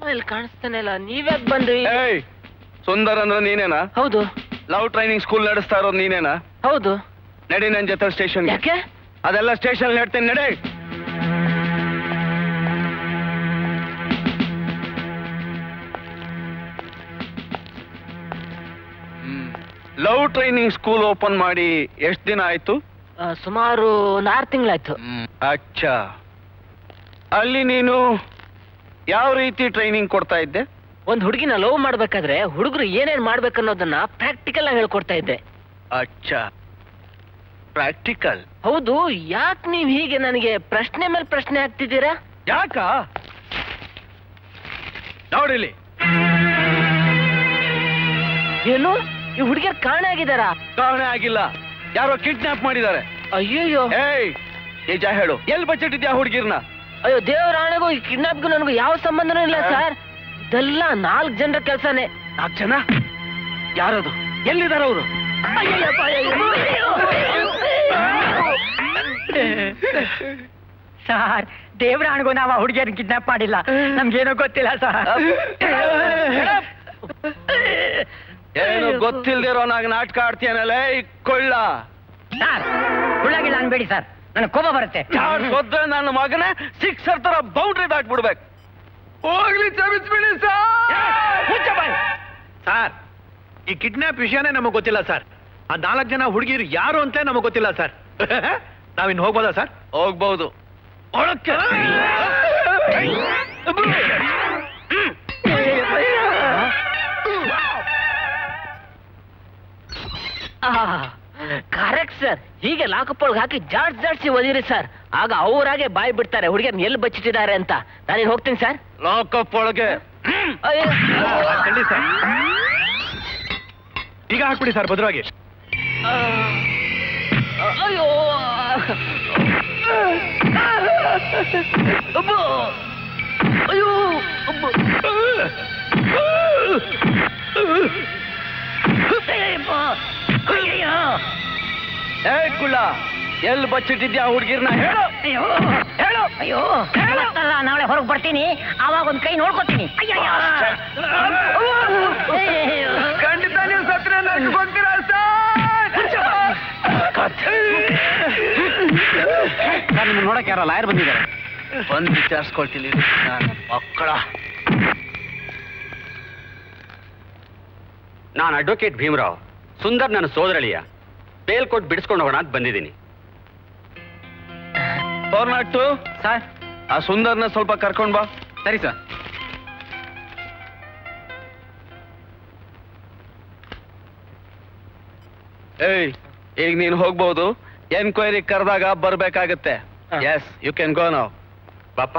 ನಾನೆಲ್ಲಿ ಕಾಣಿಸ್ತಾನೆ ಇಲ್ಲ ನೀವ್ಯಾಕ್ ಬಂದ್ರಿ ಏಯ್ ಸುಂದರ್ ಅಂದ್ರೆ ನೀನೇನಾ ಹೌದು ಲವ್ ಟ್ರೈನಿಂಗ್ ಸ್ಕೂಲ್ ನಡೆಸ್ತಾ ಇರೋದು ನೀನೇನಾ ಹೌದು ನಡಿ ನನ್ ಜೊತೆ ಸ್ಟೇಷನ್ ಯಾಕೆ ಅದೆಲ್ಲ ಸ್ಟೇಷನ್ ಹೇಳ್ತೇನೆ ನಡಿ ಲವ್ ಟ್ರೈನಿಂಗ್ ಸ್ಕೂಲ್ ಓಪನ್ ಮಾಡಿ ಎಷ್ಟು ದಿನ ಆಯ್ತು ಆ, ಸುಮಾರು ಒಂದು ಆರು ತಿಂಗಳಾಯ್ತು ಅಚ್ಚಾ ಅಲ್ಲಿ ನೀನು ಯಾವ ರೀತಿ ಟ್ರೈನಿಂಗ್ ಕೊಡ್ತಾ ಇದ್ದೆ ಒಂದ್ ಹುಡುಗಿನ ಲವ್ ಮಾಡ್ಬೇಕಾದ್ರೆ ಹುಡುಗರು ಏನೇನ್ ಮಾಡ್ಬೇಕನ್ನೋದನ್ನ ಪ್ರಾಕ್ಟಿಕಲ್ ಆಗಿ ಹೇಳ್ಕೊಡ್ತಾ ಇದ್ದೆ ಅಚ್ಚಾ ಪ್ರಾಕ್ಟಿಕಲ್ ಹೌದು ಯಾಕೆ ನೀವ್ ಹೀಗೆ ನನಗೆ ಪ್ರಶ್ನೆ ಮೇಲೆ ಪ್ರಶ್ನೆ ಹಾಕ್ತಿದ್ದೀರಾ ಯಾಕ ನೋಡಿಲಿ ಏನು ಈ ಹುಡುಗಿಯರ್ ಕಾಣೆ ಆಗಿದಾರಾ ಕಾರಣ ಆಗಿಲ್ಲ ಯಾರೋ ಕಿಡ್ನಾಪ್ ಮಾಡಿದ್ದಾರೆ ಅಯ್ಯಯ್ಯೋ ಏಯ್ ನಿಜ ಹೇಳು ಎಲ್ಲಿ ಬಚ್ಚಿಟ್ಟಿದ್ಯಾ ಹುಡುಗಿರ್ನ ಅಯ್ಯೋ ದೇವರಾಣೆಗೂ ಈ ಕಿಡ್ನಾಪ್ಗೂ ನನಗೂ ಯಾವ ಸಂಬಂಧನೂ ಇಲ್ಲ ಸರ್ ಇದೆಲ್ಲ ನಾಲ್ಕು ಜನರ ಕೆಲಸನೇ ನಾಲ್ಕು ಜನ ಯಾರದು ಎಲ್ಲಿದ್ದಾರೆ ಅವರು ಸರ್ ದೇವರಾಣಿಗೂ ನಾವು ಆ ಹುಡುಗಿಯರ್ ಕಿಡ್ನಾಪ್ ಮಾಡಿಲ್ಲ ನಮ್ಗೇನೋ ಗೊತ್ತಿಲ್ಲ ಸರ್ ಏನು ಗೊತ್ತಿಲ್ದಿರೋ ನಾಗ ನಾಟಕ ಆಡ್ತೀಯನಲ್ಲ ಈ ಕೊಳ್ಳ ಸರ್ ಹುಳ್ಳಾಗಿಲ್ಲ ಅನ್ಬೇಡಿ ಸರ್ ನನಗೆ ಕೋಪ ಬರುತ್ತೆ ಯಾರ್ ಗೊತ್ತೇ ನನ್ನ ಮಗನೇ ಸಿಕ್ಸರ್ ತರ ಬೌಂಡ್ರಿ ದಾಟ್ಬಿಡ್ಬೇಕು ಹೋಗ್ಲಿ ಕ್ಷಮಿಸ್ಬಿಡಿ ಸರ್ ಸರ್ ಈ ಕಿಡ್ನಾಪ್ ವಿಷಯನೇ ನಮಗೆ ಗೊತ್ತಿಲ್ಲ ಸರ್ ಆ ನಾಲ್ಕು ಜನ ಹುಡುಗಿರು ಯಾರು ಅಂತ ನಮಗೆ ಗೊತ್ತಿಲ್ಲ ಸರ್ ನಾವಿನ್ ಹೋಗ್ಬೋದಾ ಸರ್ ಹೋಗ್ಬಹುದು ಒಳಕ್ಕೆ ಕರೆಕ್ಟ್ ಸರ್ ಹೀಗೆ ಲಾಕಪ್ ಒಳಗೆ ಹಾಕಿ ಜಾಡ್ಸ್ ಜಾಡ್ಸಿ ಒದಿರಿ ಸರ್ ಆಗ ಅವರಾಗೆ ಬಾಯ್ ಬಿಡ್ತಾರೆ ಹುಡುಗಿಯರ್ನ ಎಲ್ಲಿ ಬಚ್ಚಿಟ್ಟಿದ್ದಾರೆ ಅಂತ ನಾನೇನು ಹೋಗ್ತೀನಿ ಸರ್ ಲಾಕಪ್ ಒಳಗೆ ಅಯ್ಯೋ. ಖಂಡಿತ ಸರ್ ಈಗ ಹಾಕ್ಬಿಡಿ ಸರ್ ಭದ್ರವಾಗಿ ಆ, ಅಯ್ಯೋ ಅಬ್ಬೋ. ಅಯ್ಯೋ ಅಬ್ಬೋ. ಅಯ್ಯಪ್ಪ. ಅಯ್ಯಯ್ಯೋ. ಏ ಕುಳ್ಳ ಎಲ್ಲಿ ಬಚ್ಚಿಟ್ಟಿದ್ಯಾ ಹುಡುಗಿರ್ನ ಹೇಳು ಅಯ್ಯೋ ಹೇಳು ಅಯ್ಯೋ ಇವತ್ತಲ್ಲ ನಾಳೆ ಹೊರಗೆ ಬರ್ತೀನಿ ಆವಾಗ ಒಂದ್ ಕೈ ನೋಡ್ಕೊತೀನಿ ಅಯ್ಯಯ್ಯೋ. ಅಯ್ಯಯ್ಯೋ. ಖಂಡಿತ ನೀವು ಸತ್ರ ನಡ್ಕೊಂತೀರಾ ಸರ್ ನಿಮ್ಮನ್ನ ನೋಡಕ್ಕೆ ಯಾರೋ ಲಾಯರ್ ಬಂದಿದ್ದಾರೆ ಬಂದು ವಿಚಾರಿಸ್ಕೊಳ್ತೀನಿ ಇರು. ನಾನು ಮಕ್ಕಳ ನಾನು ಅಡ್ವೊಕೇಟ್ ಭೀಮರಾವ್ ಸುಂದರ್ ನನ್ನ ಸೋದರಳಿಯ ಬೇಲ್ ಕೊಟ್ಟು ಬಿಡಿಸ್ಕೊಂಡು ಹೋಗೋಣ ಅಂತ ಬಂದಿದ್ದೀನಿ ಫೋರ್ನಾಟು ಸರ್ ಆ ಸುಂದರ್ನ ಸ್ವಲ್ಪ ಕರ್ಕೊಂಡ್ ಬಾ ಸರಿ ಸರ್ ಏಯ್ ಈಗ ನೀನು ಹೋಗ್ಬೋದು ಎನ್ಕ್ವೈರಿ ಕರೆದಾಗ ಬರ್ಬೇಕಾಗತ್ತೆ ಹಾ. ಎಸ್ ಯು ಕ್ಯಾನ್ ಗೋ ನಾವ್ ಪಾಪ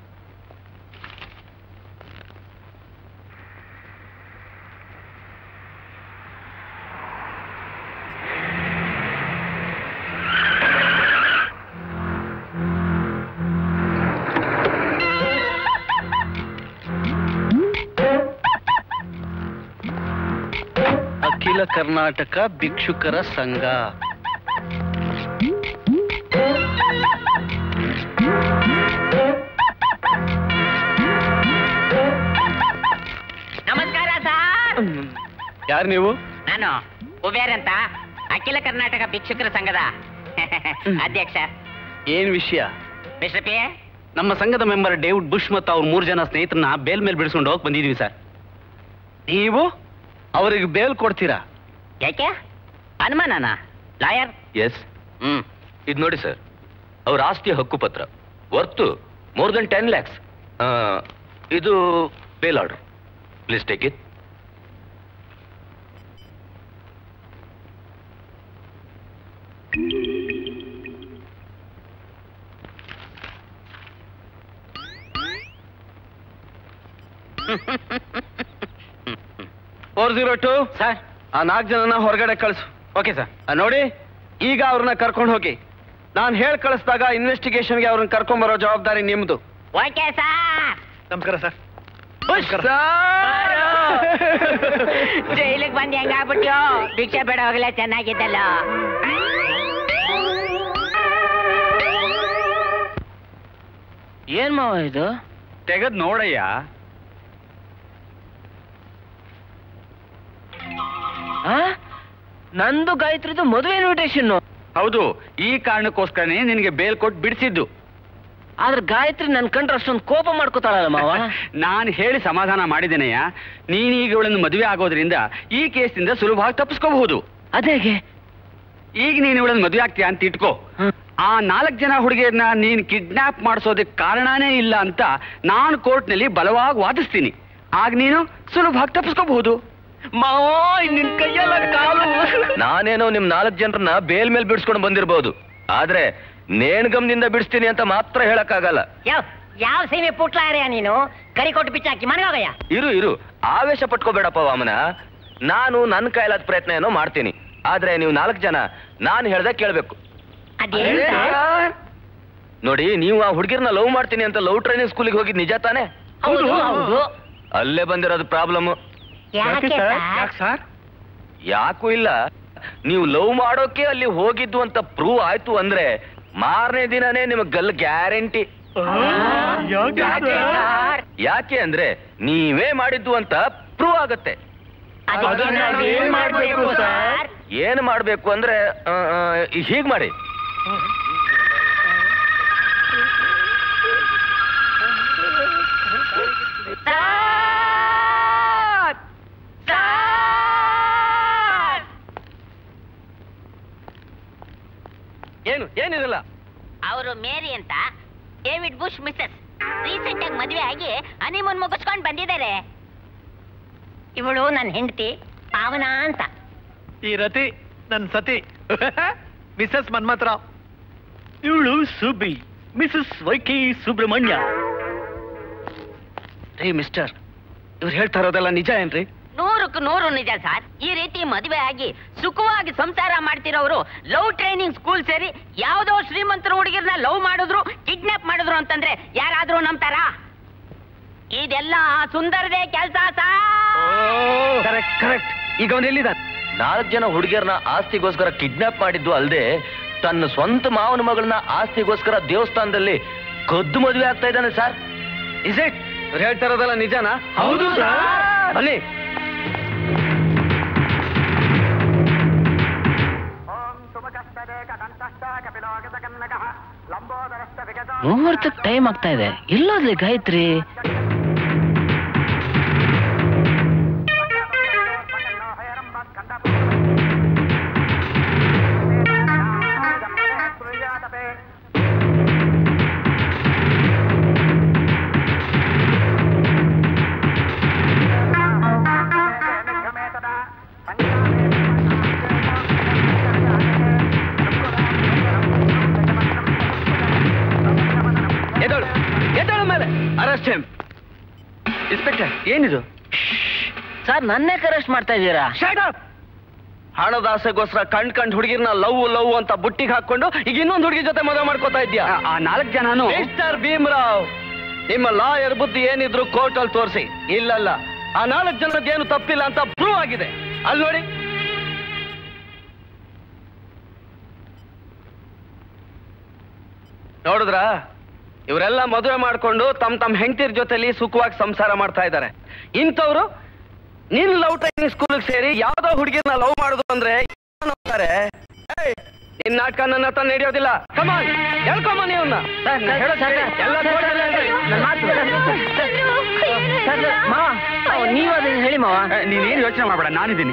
ಅಖಿಲ ಕರ್ನಾಟಕ ಭಿಕ್ಷುಕರ ಸಂಘ ನಮಸ್ಕಾರ ಸರ್ ಯಾರು ನೀವು ನಾನು ಕುಬೇರ್ ಅಂತ ಅಖಿಲ ಕರ್ನಾಟಕ ಭಿಕ್ಷುಕರ ಸಂಘದ ಅಧ್ಯಕ್ಷ ಏನ್ ವಿಷಯ ಮಿಸ್ಟರ್ ಪಿ ನಮ್ಮ ಸಂಘದ ಮೆಂಬರ್ ಡೇವಿಡ್ ಬುಷ್ ಮತ್ತು ಅವ್ರ ಮೂರು ಜನ ಸ್ನೇಹಿತರನ್ನ ಬೇಲ್ ಮೇಲೆ ಬಿಡಿಸ್ಕೊಂಡು ಹೋಗಿ ಬಂದಿದ್ದೀವಿ ಸರ್ ನೀವು ಅವ್ರಿಗೆ ಬೇಲ್ ಕೊಡ್ತೀರಾ ಯಾಕೆ ಅನುಮಾನನ ಲಾಯರ್ ಎಸ್ ಹ್ಮ್ ಇದು ನೋಡಿ ಸರ್ ಅವ್ರ ಆಸ್ತಿಯ ಹಕ್ಕುಪತ್ರ worth more than ten lakhs ಇದು bail order please take it four zero two sir ಆ ನಾಲ್ಕು ಜನನ ಹೊರಗಡೆ ಕಳಿಸು ಓಕೆ ಸರ್ ಆ, ನೋಡಿ ಈಗ ಅವ್ರನ್ನ ಕರ್ಕೊಂಡು ಹೋಗಿ ನಾನು ಹೇಳಿ ಕಳಿಸಿದಾಗ ಇನ್ವೆಸ್ಟಿಗೇಷನ್ಗೆ ಅವ್ರನ್ನ ಕರ್ಕೊಂಡ್ ಬರೋ ಜವಾಬ್ದಾರಿ ನಿಮ್ದು ಓಕೆ ಸರ್ ನಮಸ್ಕಾರ ಸರ್ ಜೈಲಿಗೆ ಬಂದು ಹೆಂಗಾಗ್ಬಿಟ್ಯೋ ಭಿಕ್ಷೆ ಬೇಡ ಹೋಗಲ್ಲ ಚೆನ್ನಾಗಿದ್ದಲ್ಲ ಏನ್ ಮಾವ ಇದು ತೆಗೆದ್ ನೋಡಯ್ಯ ಆ? ನಂದು ಗಾಯತ್ರಿದು ಮದುವೆ ಇನ್ವಿಟೇಷನ್ ಹೌದು ಈ ಕಾರಣಕ್ಕೋಸ್ಕರನೇ ನಿನಗೆ ಬೇಲ್ ಕೊಟ್ಟು ಬಿಡಿಸಿದ್ದು ಆದ್ರೆ ಗಾಯತ್ರಿ ನನ್ ಕಂಡ್ರೆ ಅಷ್ಟೊಂದು ಕೋಪ ಮಾಡ್ಕೋತಾಳಲ್ಲ ಮಾವ ನಾನು ಹೇಳಿ ಸಮಾಧಾನ ಮಾಡಿದ್ದೇನೆಯ ನೀನೀಗ ಇವಳನ್ನು ಮದುವೆ ಆಗೋದ್ರಿಂದ ಈ ಕೇಸಿಂದ ಸುಲಭವಾಗಿ ತಪ್ಪಿಸ್ಕೋಬಹುದು ಅದೇಗೆ ಈಗ ನೀನು ಇವಳನ್ನು ಮದುವೆ ಆಗ್ತೀಯ ಅಂತ ಇಟ್ಕೋ ಹ್ಮ್. ಆ ನಾಲ್ಕು ಜನ ಹುಡುಗಿಯರನ್ನ ನೀನು ಕಿಡ್ನಾಪ್ ಮಾಡಿಸೋದಕ್ಕೆ ಕಾರಣನೇ ಇಲ್ಲ ಅಂತ ನಾನು ಕೋರ್ಟ್ನಲ್ಲಿ ಬಲವಾಗಿ ವಾದಿಸ್ತೀನಿ ಆಗ ನೀನು ಸುಲಭವಾಗಿ ತಪ್ಪಿಸ್ಕೋಬಹುದು ಮಾವ ನಿನ್ ಕೈಯಲ್ಲ ಕಾಲು ನಾನೇನೋ ನಿಮ್ ನಾಲ್ಕು ಜನರನ್ನ ಬೇಲ್ ಮೇಲೆ ಬಿಡಿಸ್ಕೊಂಡು ಬಂದಿರಬಹುದು ಆದ್ರೆ ನೇಣ್ಗಮ್ನಿಂದ ಬಿಡಿಸ್ತೀನಿ ಅಂತ ಮಾತ್ರ ಹೇಳಕ್ಕಾಗಲ್ಲ ಯಾವ ಯಾವ ಸೀಮೆ ಪುಟ್ಲಾರ್ಯ ನೀನು ಕರಿ ಕೊಟ್ಟು ಬಿಚ್ಚಾಕಿ ಮನೆಗೋಗಯ್ಯ ಇರು ಇರು ಆವೇಶ ಪಟ್ಕೋಬೇಡಪ್ಪ ವಾಮನ ನಾನು ನನ್ನ ಕೈಲಾದ ಪ್ರಯತ್ನ ಏನೋ ಮಾಡ್ತೀನಿ ಆದ್ರೆ ನೀವು ನಾಲ್ಕು ಜನ ನಾನು ಹೇಳ್ದೆ ಕೇಳ್ಬೇಕು ಅದೇನ್ ಸರ್? ನೋಡಿ ನೀವು ಆ ಹುಡುಗಿರ್ನ ಲವ್ ಮಾಡ್ತೀನಿ ಅಂತ ಲವ್ ಟ್ರೈನಿಂಗ್ ಸ್ಕೂಲಿಗೆ ಹೋಗಿದ್ ನಿಜ ತಾನೇ ಹೌದು ಹೌದು ಅಲ್ಲೇ ಬಂದಿರೋದು ಪ್ರಾಬ್ಲಮ್ ಯಾಕೆ ಯಾಕೆ ಸರ್? ಸರ್ ಯಾಕೂ ಇಲ್ಲ ನೀವು ಲವ್ ಮಾಡೋಕೆ ಅಲ್ಲಿ ಹೋಗಿದ್ದು ಅಂತ ಪ್ರೂವ್ ಆಯ್ತು ಅಂದ್ರೆ ಮಾರನೇ ದಿನನೇ ನಿಮಗೆ ಗಲ್ ಗ್ಯಾರಂಟಿ ಯಾಕೆ ಸರ್? ಯಾಕೆ ಅಂದ್ರೆ ನೀವೇ ಮಾಡಿದ್ದು ಅಂತ ಪ್ರೂವ್ ಆಗತ್ತೆ ಅದಕ್ಕೆ ನಾವು ಏನ್ ಮಾಡ್ಬೇಕು ಸರ್ ಏನ್ ಮಾಡ್ಬೇಕು ಅಂದ್ರೆ ಆ, ಆ, ಹೀಗ್ ಮಾಡಿ ಸರ್! ಸರ್! ಏನು ಏನಿರಲ್ಲ ಅವರು ಮೇರಿ ಅಂತ ಡೇವಿಡ್ ಬುಷ್ ಮಿಸಸ್ ರೀಸೆಂಟ್ ಆಗಿ ಮದುವೆ ಆಗಿ ಹನಿಮೂನ್ ಮುಗಿಸ್ಕೊಂಡು ಬಂದಿದ್ದಾರೆ ಇವಳು ನನ್ನ ಹೆಂಡತಿ ಪಾವನ ಅಂತ ಈ ರತಿ ನನ್ ಸತಿ ಮಿಸಸ್ ಮನ್ಮಥರಾವ್ ಇವಳು ಸುಬ್ಬಿ ಮಿಸಸ್ ವೈಕಿ ಸುಬ್ರಹ್ಮಣ್ಯ ರೀ ಮಿಸ್ಟರ್ ಇವ್ರು ಹೇಳ್ತಾ ಇರೋದೆಲ್ಲ ನಿಜ ಏನ್ರಿ ನೂರಕ್ಕೆ ನೂರು ನಿಜ ಸರ್ ಈ ರೀತಿ ಮದುವೆ ಆಗಿ ಸುಖವಾಗಿ ಸಂಸಾರ ಮಾಡ್ತಿರೋರು ಲವ್ ಟ್ರೈನಿಂಗ್ ಸ್ಕೂಲ್ ಸೇರಿ ಯಾವ್ದೋ ಶ್ರೀಮಂತರ ಹುಡುಗಿರ್ನ ಲವ್ ಮಾಡಿದ್ರು ಕಿಡ್ನಾಪ್ ಮಾಡಿದ್ರು ಅಂತಂದ್ರೆ ಯಾರಾದ್ರೂ ನಂಬ್ತಾರಾ ಇದೆಲ್ಲ ಸುಂದರದೇ ಕೆಲಸ ಸರ್ ಕರೆಕ್ಟ್ ಕರೆಕ್ಟ್ ಈಗ ಅವನು ಎಲ್ಲಿದ್ದಾನೆ ನಾಲ್ಕು ಜನ ಹುಡುಗಿಯರನ್ನ ಆಸ್ತಿಗೋಸ್ಕರ ಕಿಡ್ನಾಪ್ ಮಾಡಿದ್ದು ಅಲ್ಲದೆ ತನ್ನ ಸ್ವಂತ ಮಾವನ ಮಗಳನ್ನ ಆಸ್ತಿಗೋಸ್ಕರ ದೇವಸ್ಥಾನದಲ್ಲಿ ಕದ್ದು ಮದುವೆ ಆಗ್ತಾ ಇದ್ದಾನೆ ಸರ್ ಇಸ್ ಇಟ್ ಇವ್ರು ಹೇಳ್ತಾ ಇರೋದೆಲ್ಲ ನಿಜನಾ ಹೌದು ಸರ್. ಬನ್ನಿ ಮುಹೂರ್ತಕ್ಕೆ ಟೈಮ್ ಆಗ್ತಾ ಇದೆ ಎಲ್ಲೋದ್ಲಿ ಗಾಯತ್ರಿ ಎದಳು ಎದಳು ಮೇಲೆ ಅರೆಸ್ಟ್ ಹಿಮ್ ಇನ್ಸ್ಪೆಕ್ಟರ್ ಏನಿದು ಸರ್ ನನ್ನೇ ಅರೆಸ್ಟ್ ಮಾಡ್ತಾ ಇದ್ದೀರಾ ಶಟ್ ಅಪ್ ಹಣದ ಆಸೆಗೋಸ್ಕರ ಕಂಡ್ ಕಂಡ್ ಹುಡುಗಿರ್ನ ಲವ್ ಲವ್ ಅಂತ ಬುಟ್ಟಿಗೆ ಹಾಕೊಂಡು ಈಗ ಇನ್ನೊಂದು ಹುಡುಗಿ ಜೊತೆ ಮದುವೆ ಮಾಡ್ಕೋತಾ ಇದ್ಯಾ ಆ ನಾಲ್ಕು ಜನನು ಮಿಸ್ಟರ್ ಭೀಮರಾವ್ ನಿಮ್ಮ ಲಾಯರ್ ಬುದ್ಧಿ ಏನಿದ್ರು ಕೋರ್ಟ್ ಅಲ್ಲಿ ತೋರಿಸಿ ಇಲ್ಲಲ್ಲ ಆ ನಾಲ್ಕು ಜನದ ಏನು ತಪ್ಪಿಲ್ಲ ಅಂತ ಪ್ರೂವ್ ಆಗಿದೆ ಅಲ್ಲಿ ನೋಡಿ ನೋಡಿದ್ರ ಇವರೆಲ್ಲ ಮದುವೆ ಮಾಡ್ಕೊಂಡು ತಮ್ಮ ತಮ್ಮ ಹೆಂಡತಿರ್ ಜೊತೆಲಿ ಸುಖವಾಗಿ ಸಂಸಾರ ಮಾಡ್ತಾ ಇದ್ದಾರೆ ಇಂಥವ್ರು ನೀನ್ ಲವ್ ಟ್ರೈನಿಂಗ್ ಸ್ಕೂಲ್ಗೆ ಸೇರಿ ಯಾವ್ದೋ ಹುಡುಗಿರ್ನ ಲವ್ ಮಾಡುದು ಅಂದ್ರೆ ಏನ್ ಅಂತಾರೆ? ಏಯ್, ನಿನ್ ನಾಟಕ ನನ್ನ ಹತ್ರ ನಡೆಯೋದಿಲ್ಲ ಕಮಾನ್ ಹೇಳ್ಕೊಂಬ ನೀವನ್ನ ನೀವು ಅದನ್ನ ಹೇಳಿ ಮಾವ ನೀನೇನು ಯೋಚನೆ ಮಾಡಬೇಡ ನಾನಿದ್ದೀನಿ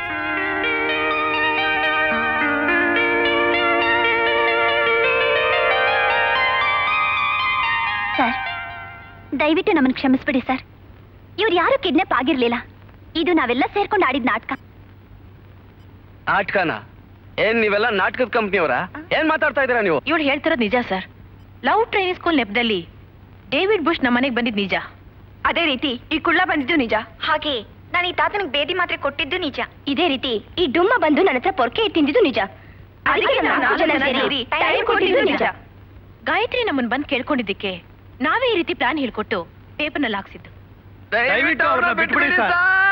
ಸರ್ ದಯವಿಟ್ಟು ನಮ್ಮನ್ನು ಕ್ಷಮಿಸ್ಬಿಡಿ ಸರ್ ಇವ್ರು ಯಾರು ಕಿಡ್ನಾಪ್ ಆಗಿರ್ಲಿಲ್ಲ ಇದು ನಾವೆಲ್ಲ ಸೇರ್ಕೊಂಡು ಆಡಿದ ನಾಟಕ ನಾಟಕನ ಏನ್ ನೀವೆಲ್ಲ ನಾಟಕದ ಕಂಪ್ನಿಯವರ ಏನ್ ಮಾತಾಡ್ತಾ ಇದೀರಾ ನೀವು ಇವಳು ಹೇಳ್ತಿರೋದು ನಿಜ ಸರ್ ಲವ್ ಟ್ರೈನಿಂಗ್ ಸ್ಕೂಲ್ ನೆಪದಲ್ಲಿ ಡೇವಿಡ್ ಬುಷ್ ನಮ್ಮ ಮನೆಗೆ ಬಂದಿದ್ದು ನಿಜ ಅದೇ ರೀತಿ ಈ ಕುಳ್ಳ ಬಂದಿದ್ದು ನಿಜ ಹಾಗೆ ನಾನು ಈ ತಾತನಿಗೆ ಬೇದಿ ಮಾತ್ರೆ ಕೊಟ್ಟಿದ್ದು ನಿಜ ಇದೇ ರೀತಿ ಈ ಡುಮ್ಮ ಬಂದು ನನ್ನ ಹತ್ರ ಪೊರ್ಕೆ ತಿಂದಿದ್ದು ನಿಜ ಅದಕ್ಕೆ ನಾವು ನಾಲ್ಕು ಜನ ಸೇರಿ ಟೈಮ್ ಕೊಟ್ಟಿದ್ದು ನಿಜ ಗಾಯತ್ರಿ ನಮ್ಮನ್ನ ಬಂದು ಕೇಳ್ಕೊಂಡಿದ್ದಕ್ಕೆ ನಾವೇ ಈ ರೀತಿ ಪ್ಲಾನ್ ಹೇಳ್ಕೊಟ್ಟು ಪೇಪರ್ನಲ್ಲಿ ಹಾಕ್ಸಿದ್ದು ದಯವಿಟ್ಟು ಅವ್ರನ್ನ ಬಿಟ್ಬಿಡಿ sir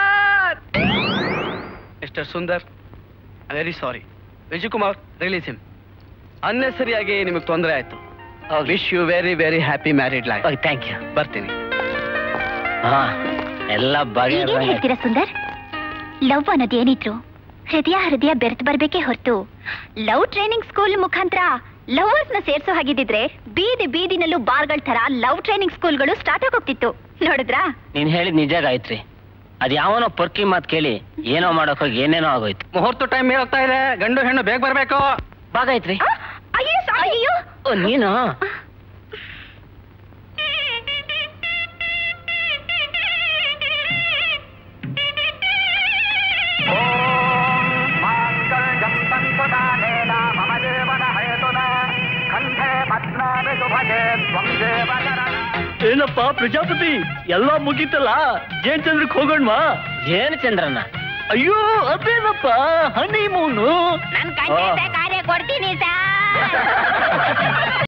mister Sundar very sorry Vijayakumar release him ಅನ್ನೆಸರಿಯಾಗಿ ನಿಮಗೆ ತೊಂದರೆ ಆಯ್ತು wish you very very happy married life thank you ಬರ್ತೀನಿ ಹಾ ಎಲ್ಲ ಈಗೇನ್ ಬಗೆ ಹೇಳ್ತೀರಾ ಸುಂದರ್ ಲವ್ ಅನ್ನೋದು ಏನಿದ್ರು ಹೃದಯ ಹೃದಯ ಬೆರೆತು ಬರ್ಬೇಕೇ ಹೊರತು ಲವ್ ಟ್ರೈನಿಂಗ್ ಸ್ಕೂಲ್ ಮುಖಾಂತರ ಲವರ್ಸ್ ನ ಸೇರ್ಸೋ ಹಾಗಿದ್ದಿದ್ರೆ ಬೀದಿ ಬೀದಿನಲ್ಲೂ ಬಾರ್ಗಳ ತರ ಲವ್ ಟ್ರೈನಿಂಗ್ ಸ್ಕೂಲ್ಗಳು ಸ್ಟಾರ್ಟ್ ಆಗೋಗ್ತಿತ್ತು ನೋಡಿದ್ರಾ ನೀನ್ ಹೇಳಿದ್ ನಿಜ ಗಾಯತ್ರಿ ಅದ್ ಯಾವನೋ ಪೊರ್ಕಿ ಮಾತ್ ಕೇಳಿ ಏನೋ ಮಾಡಕ್ ಹೋಗಿ ಏನೇನೋ ಆಗೋಯ್ತು ಮುಹೂರ್ತ ಟೈಮ್ ಹೋಗ್ತಾ ಇದೆ ಗಂಡು ಹೆಣ್ಣು ಬೇಗ ಬರ್ಬೇಕು ಬಾ ಗಾಯತ್ರಿ ಆ, ಅಯ್ಯೋ ಸಾರಿ, ಅಯ್ಯೋ ಓ ನೀನು ಏನಪ್ಪ ಪ್ರಜಾಪತಿ ಎಲ್ಲ ಮುಗೀತಲ್ಲ ಜೇನ್ ಚಂದ್ರಕ್ ಹೋಗೋಣ್ವಾ ಏನ್ ಚಂದ್ರಣ್ಣ ಅಯ್ಯೋ ಅದೇನಪ್ಪ ಹನಿ ಮೂನು ನನ್ ಕಂಡ ಕಾರ್ಯ ಕೊಡ್ತೀನಿ ಸರ್